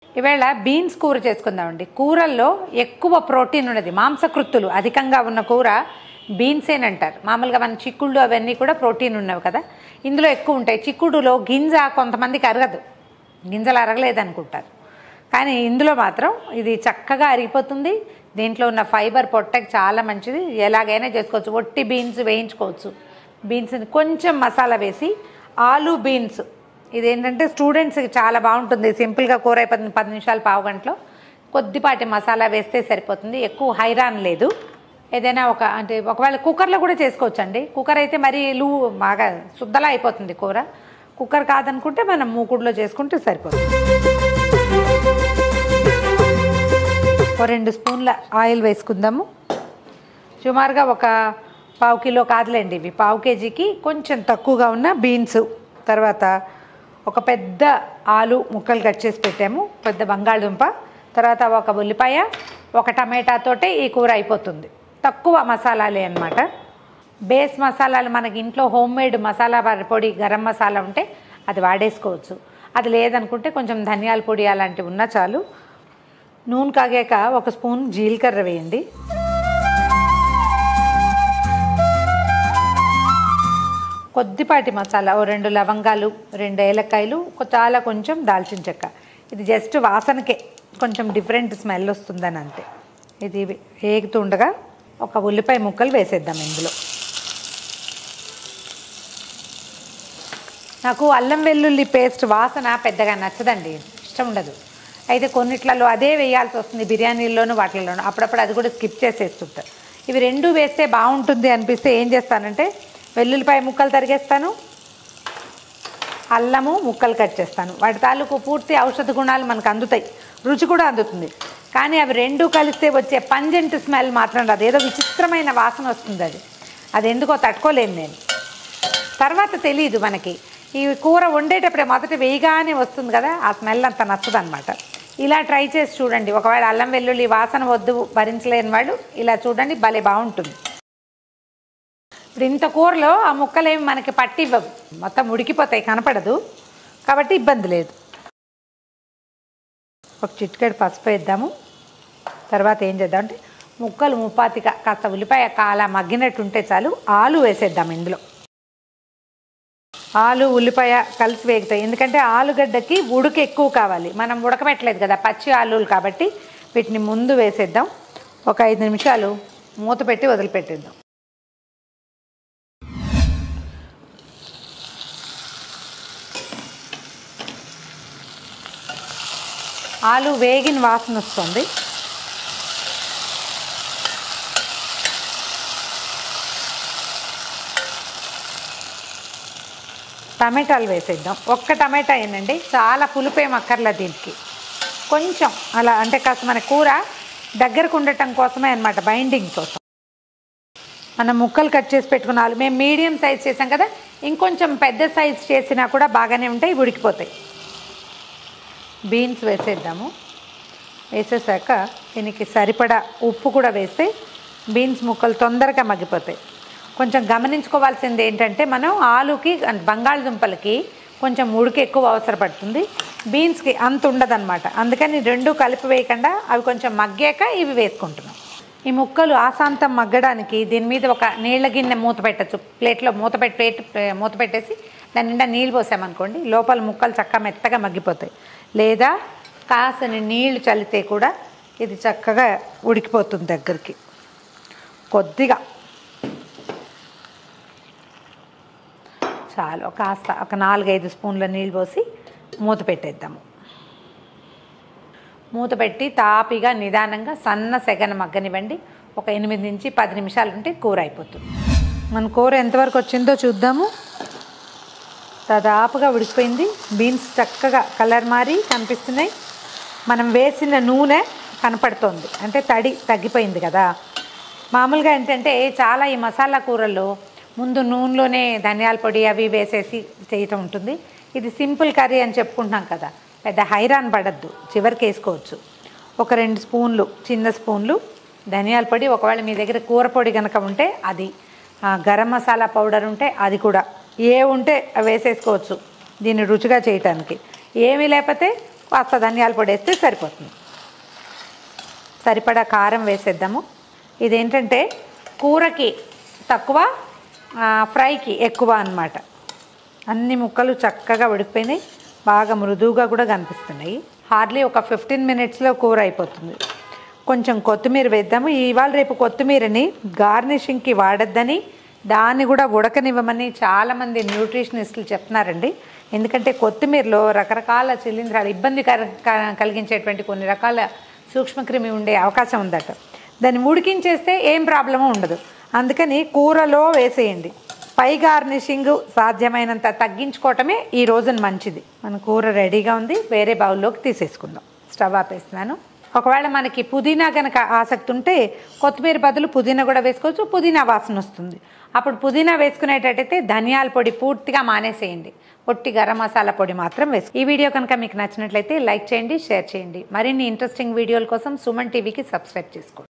ఈవేళ బీన్స్ కూర చేసుకుందామండి కూరల్లో ఎక్కువ ప్రోటీన్ ఉన్నది మాంసకృత్తులు అధికంగా ఉన్న కూర బీన్సేనంటారు మామూలుగా మన చిక్కుళ్ళు అవన్నీ కూడా ప్రోటీన్ ఉన్నవి కదా ఇందులో ఎక్కువ ఉంటాయి చిక్కుడులో గింజ కొంతమందికి అరగదు గింజలు అరగలేదు అనుకుంటారు కానీ ఇందులో మాత్రం ఇది చక్కగా అరిగిపోతుంది దీంట్లో ఉన్న ఫైబర్ పొట్టకి చాలా మంచిది ఎలాగైనా చేసుకోవచ్చు ఒట్టి బీన్స్ వేయించుకోవచ్చు బీన్స్ని కొంచెం మసాలా వేసి ఆలు బీన్స్ ఇదేంటంటే స్టూడెంట్స్కి చాలా బాగుంటుంది సింపుల్గా కూర అయిపోతుంది పది నిమిషాలు పావు గంటలో కొద్దిపాటి మసాలా వేస్తే సరిపోతుంది ఎక్కువ హైరాన్ లేదు ఏదైనా ఒక అంటే ఒకవేళ కుక్కర్లో కూడా చేసుకోవచ్చు అండి కుక్కర్ అయితే మరి లూ బాగా శుద్ధలా అయిపోతుంది కూర కుక్కర్ కాదనుకుంటే మనం మూకుడులో చేసుకుంటే సరిపోతుంది ఓ రెండు స్పూన్ల ఆయిల్ వేసుకుందాము సుమారుగా ఒక పావు కిలో కాదులేండి ఇవి పావు కేజీకి కొంచెం తక్కువగా ఉన్న బీన్స్ తర్వాత ఒక పెద్ద ఆలు ముక్కలు కట్ చేసి పెట్టాము పెద్ద బంగాళదుంప తర్వాత ఒక ఉల్లిపాయ ఒక టమాటాతోటే ఈ కూర అయిపోతుంది తక్కువ మసాలాలే అన్నమాట బేస్ మసాలాలు మనకి ఇంట్లో హోమ్ మేడ్ మసాలా పొడి గరం మసాలా ఉంటే అది వాడేసుకోవచ్చు అది లేదనుకుంటే కొంచెం ధనియాల పొడి అలాంటివి ఉన్నా చాలు నూనె కాగాక ఒక స్పూన్ జీలకర్ర వేయండి కొద్దిపాటి మసాలా ఓ రెండు లవంగాలు రెండు ఏలక్కాయలు కొ- చాలా కొంచెం దాల్చిన చెక్క ఇది జస్ట్ వాసనకే కొంచెం డిఫరెంట్ స్మెల్ వస్తుందని అంతే ఇది వేగుతుండగా ఒక ఉల్లిపాయ ముక్కలు వేసేద్దాం ఇందులో నాకు అల్లం వెల్లుల్లి పేస్ట్ వాసన పెద్దగా నచ్చదండి ఇష్టం ఉండదు అయితే కొన్నిట్లలో అదే వేయాల్సి వస్తుంది బిర్యానీల్లోనూ వాటిల్లోనూ అప్పుడప్పుడు అది కూడా స్కిప్ చేసేస్తుంటారు ఇవి రెండు వేస్తే బాగుంటుంది అనిపిస్తే ఏం చేస్తానంటే వెల్లుల్లిపాయ ముక్కలు తరిగేస్తాను అల్లము ముక్కలు కట్ చేస్తాను వాటి తాలూకు పూర్తి ఔషధ గుణాలు మనకు అందుతాయి రుచి కూడా అందుతుంది కానీ అవి రెండు కలిస్తే వచ్చే పంజెంట్ స్మెల్ మాత్రం రాదు ఏదో విచిత్రమైన వాసన వస్తుంది అది అది ఎందుకో తట్టుకోలేను నేను తర్వాత తెలియదు మనకి ఈ కూర వండేటప్పుడే మొదట వేయగానే వస్తుంది కదా ఆ స్మెల్ అంత నచ్చదనమాట ఇలా ట్రై చేసి చూడండి ఒకవేళ అల్లం వెల్లుల్లి వాసన వద్దు భరించలేని వాళ్ళు ఇలా చూడండి భలే బాగుంటుంది ఇప్పుడు ఇంత కూరలో ఆ ముక్కలేమి మనకి పట్టి ఇవ్వవు మొత్తం ఉడికిపోతాయి కనపడదు కాబట్టి ఇబ్బంది లేదు ఒక చిటికెడు పసుపు వేద్దాము తర్వాత ఏం చేద్దాం అంటే ముక్కలు ముప్పాతిగా కాస్త ఉల్లిపాయ కాల మగ్గినట్టు ఉంటే చాలు ఆలు వేసేద్దాం ఇందులో ఆలు ఉల్లిపాయ కలిసి వేగుతాయి ఎందుకంటే ఆలుగడ్డకి ఉడుకు ఎక్కువ కావాలి మనం ఉడకబెట్టలేదు కదా పచ్చి ఆలులు కాబట్టి వీటిని ముందు వేసేద్దాం ఒక ఐదు నిమిషాలు మూత పెట్టి వదిలిపెట్టేద్దాం ఆలు వేగిన వాసన వస్తుంది టమాటాలు వేసేద్దాం ఒక్క టమాటా ఏంటండి చాలా పులుపేం అక్కర్లే దీనికి కొంచెం అలా అంటే కాస్త మన కూర దగ్గరకు ఉండటం కోసమే అనమాట బైండింగ్ కోసం మనం ముక్కలు కట్ చేసి పెట్టుకున్నాము మేము మీడియం సైజ్ చేసాం కదా ఇంకొంచెం పెద్ద సైజ్ చేసినా కూడా బాగానే ఉంటాయి ఉడికిపోతాయి బీన్స్ వేసేద్దాము వేసేసాక దీనికి సరిపడా ఉప్పు కూడా వేస్తే బీన్స్ ముక్కలు తొందరగా మగ్గిపోతాయి కొంచెం గమనించుకోవాల్సింది ఏంటంటే మనం ఆలుకి అండ్ బంగాళదుంపలకి కొంచెం ఉడికి ఎక్కువ అవసరపడుతుంది బీన్స్కి అంత ఉండదన్నమాట అందుకని రెండు కలిపి వేయకుండా అవి కొంచెం మగ్గాక ఇవి వేసుకుంటున్నాం ఈ ముక్కలు ఆశాంతం మగ్గడానికి దీని మీద ఒక నీళ్ళ గిన్నె మూత పెట్టచ్చు ప్లేట్లో మూత పెట్టి ప్లేట్ మూత పెట్టేసి దాని నిండా నీళ్ళు పోసామనుకోండి లోపల ముక్కలు చక్కగా మెత్తగా మగ్గిపోతాయి లేదా కాసిన నీళ్లు చల్లితే కూడా ఇది చక్కగా ఉడికిపోతుంది దగ్గరికి కొద్దిగా చాలు కాస్త ఒక నాలుగైదు స్పూన్ల నీళ్ళు పోసి మూత పెట్టేద్దాము మూత పెట్టి తాపిగా నిదానంగా సన్న సెగన మగ్గనివ్వండి ఒక ఎనిమిది నుంచి పది నిమిషాలు ఉంటే కూర అయిపోతుంది మన కూర ఎంతవరకు వచ్చిందో చూద్దాము దాదాపుగా ఉడికిపోయింది బీన్స్ చక్కగా కలర్ మారి కనిపిస్తున్నాయి మనం వేసిన నూనె కనపడుతోంది అంటే తడి తగ్గిపోయింది కదా మామూలుగా ఏంటంటే చాలా ఈ మసాలా కూరల్లో ముందు నూనెలోనే ధనియాల పొడి అవి వేసేసి చేయటం ఉంటుంది ఇది సింపుల్ కర్రీ అని చెప్పుకుంటున్నాం కదా పెద్ద హైరాన్ పడద్దు చివరికి వేసుకోవచ్చు ఒక రెండు స్పూన్లు చిన్న స్పూన్లు ధనియాల పొడి ఒకవేళ మీ దగ్గర కూర పొడి కనుక ఉంటే అది ఆ, గరం మసాలా పౌడర్ ఉంటే అది కూడా ఏ ఉంటే అవి వేసేసుకోవచ్చు దీన్ని రుచిగా చేయటానికి ఏమీ లేకపోతే కాస్త ధనియాల పొడి వేస్తే సరిపోతుంది సరిపడా కారం వేసేద్దాము ఇదేంటంటే కూరకి తక్కువ ఆ, ఫ్రైకి ఎక్కువ అన్నమాట అన్ని ముక్కలు చక్కగా ఉడికిపోయినాయి బాగా మృదువుగా కూడా కనిపిస్తున్నాయి హార్డ్లీ ఒక ఫిఫ్టీన్ మినిట్స్లో కూర అయిపోతుంది కొంచెం కొత్తిమీర వేద్దాము ఇవాళ రేపు కొత్తిమీరని గార్నిషింగ్కి వాడద్దని దాన్ని కూడా ఉడకనివ్వమని చాలామంది న్యూట్రిషనిస్టులు చెప్తున్నారండి ఎందుకంటే కొత్తిమీరలో రకరకాల శిలీంధ్రాలు ఇబ్బంది కర- క- కలిగించేటువంటి కొన్ని రకాల సూక్ష్మక్రిమి ఉండే అవకాశం ఉందట దాన్ని ఉడికించేస్తే ఏం ప్రాబ్లము ఉండదు అందుకని కూరలో వేసేయండి పై గార్నిషింగ్ సాధ్యమైనంత తగ్గించుకోవటమే ఈ రోజున మంచిది మన కూర రెడీగా ఉంది వేరే బౌల్లోకి తీసేసుకుందాం స్టవ్ ఆపేస్తున్నాను ఒకవేళ మనకి పుదీనా కనుక ఆసక్తి ఉంటే కొత్తిమీర బదులు పుదీనా కూడా వేసుకోవచ్చు పుదీనా వాసన వస్తుంది అప్పుడు పుదీనా వేసుకునేటట్టయితే ధనియాల పొడి పూర్తిగా మానేసేయండి పొట్టి గరం మసాలా పొడి మాత్రం వేసు ఈ వీడియో కనుక మీకు నచ్చినట్లయితే లైక్ చేయండి షేర్ చేయండి మరిన్ని ఇంట్రెస్టింగ్ వీడియోల కోసం సుమన్ టీవీకి సబ్స్క్రైబ్ చేసుకోండి